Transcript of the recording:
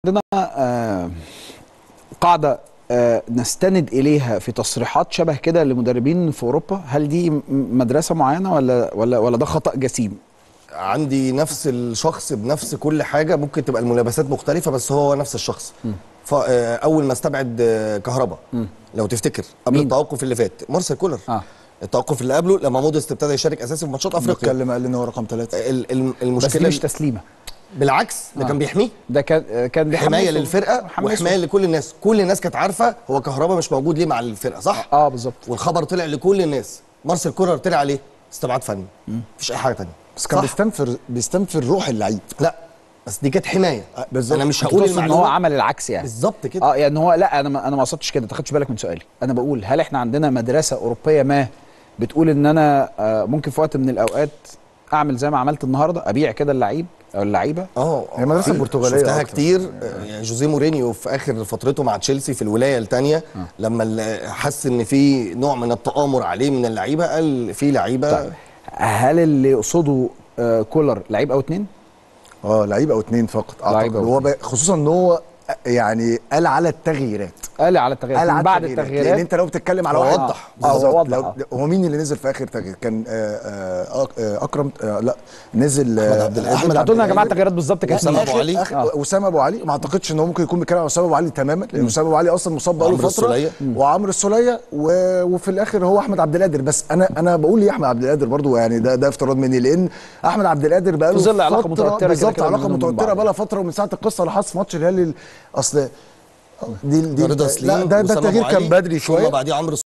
عندنا آه، قاعدة آه، نستند إليها في تصريحات شبه كده لمدربين في أوروبا هل دي م- مدرسة معينة ولا ولا ولا ده خطأ جسيم؟ عندي نفس الشخص بنفس كل حاجه ممكن تبقى الملابسات مختلفه بس هو نفس الشخص فاول ما استبعد آه، كهربا لو تفتكر قبل مين؟ التوقف اللي فات مارسيل كولر آه. التوقف اللي قبله لما موديست ابتدى يشارك اساسي في ماتشات افريقيا بتكلم قال ان هو رقم ثلاثة ال- ال- بس دي المشكله مش تسليمة بالعكس ده آه. كان بيحميه ده كان آه، كان بيحمسه- حمايه للفرقه حمسه. وحمايه لكل الناس كل الناس كانت عارفه هو كهربا مش موجود ليه مع الفرقه صح اه بالظبط والخبر طلع لكل الناس مارسيل كولر طلع عليه استبعاد فني مفيش اي حاجه تانية بس كان صح؟ بيستنفر بيستنفر روح اللعيب لا بس دي كانت حمايه آه، بالظبط. انا مش أنت هقول تقصد ان هو المعلومه عمل العكس يعني بالظبط كده اه يعني هو لا انا ما انا ما قصدتش كده ما تاخدش بالك من سؤالي انا بقول هل احنا عندنا مدرسه اوروبيه ما بتقول ان انا آه، ممكن في وقت من الاوقات اعمل زي ما عملت النهارده ابيع كده اللعيب او اللعيبه اه هي مدرسة في- برتغالية شفتها أكتر. كتير آه، يعني جوزيه مورينيو في اخر فترته مع تشيلسي في الولايه الثانيه لما ال- حس ان في نوع من التآمر عليه من اللعيبه قال في لعيبه طيب هل اللي يقصده آه، كولر لعيب او اتنين؟ اه لعيب او اتنين فقط لعيب اعتقد أو هو ب- خصوصا ان هو يعني قال على التغييرات قال على التغييرات قال من على بعد التغييرات لان التغييرات انت لو بتتكلم على هو واحد وضح. آه، بالظبط. هو وضح، لو- آه. هو مين اللي نزل في اخر تغيير كان آه، آه، آه، اكرم آه، لا نزل آه، أحمد عبد القادر. احمد هاتوا لنا يا جماعه القادر. التغييرات بالظبط كانت أسامة مين؟ أبو علي. آخر وسام ابو علي ما اعتقدش ان هو ممكن يكون بيتكلم على وسام ابو علي تماما لان وسام ابو علي اصلا مصاب بقاله وعمرو فتره السولية. وعمرو السوليه و... وفي الاخر هو احمد عبد القادر بس انا انا بقول ليه احمد عبد القادر برضو يعني ده ده افتراض مني لان احمد عبد القادر بقاله في ظل علاقة فترة- متوترة كده بالظبط كده علاقه بينهم وبين متوتره بعض. بقى لها فتره ومن ساعه القصه اللي حصلت في ماتش الهلال اصل دي دي رضا لا سليم ده ده وأسامة التغيير أبو كان علي، بدري ثم شويه بعديه عمرو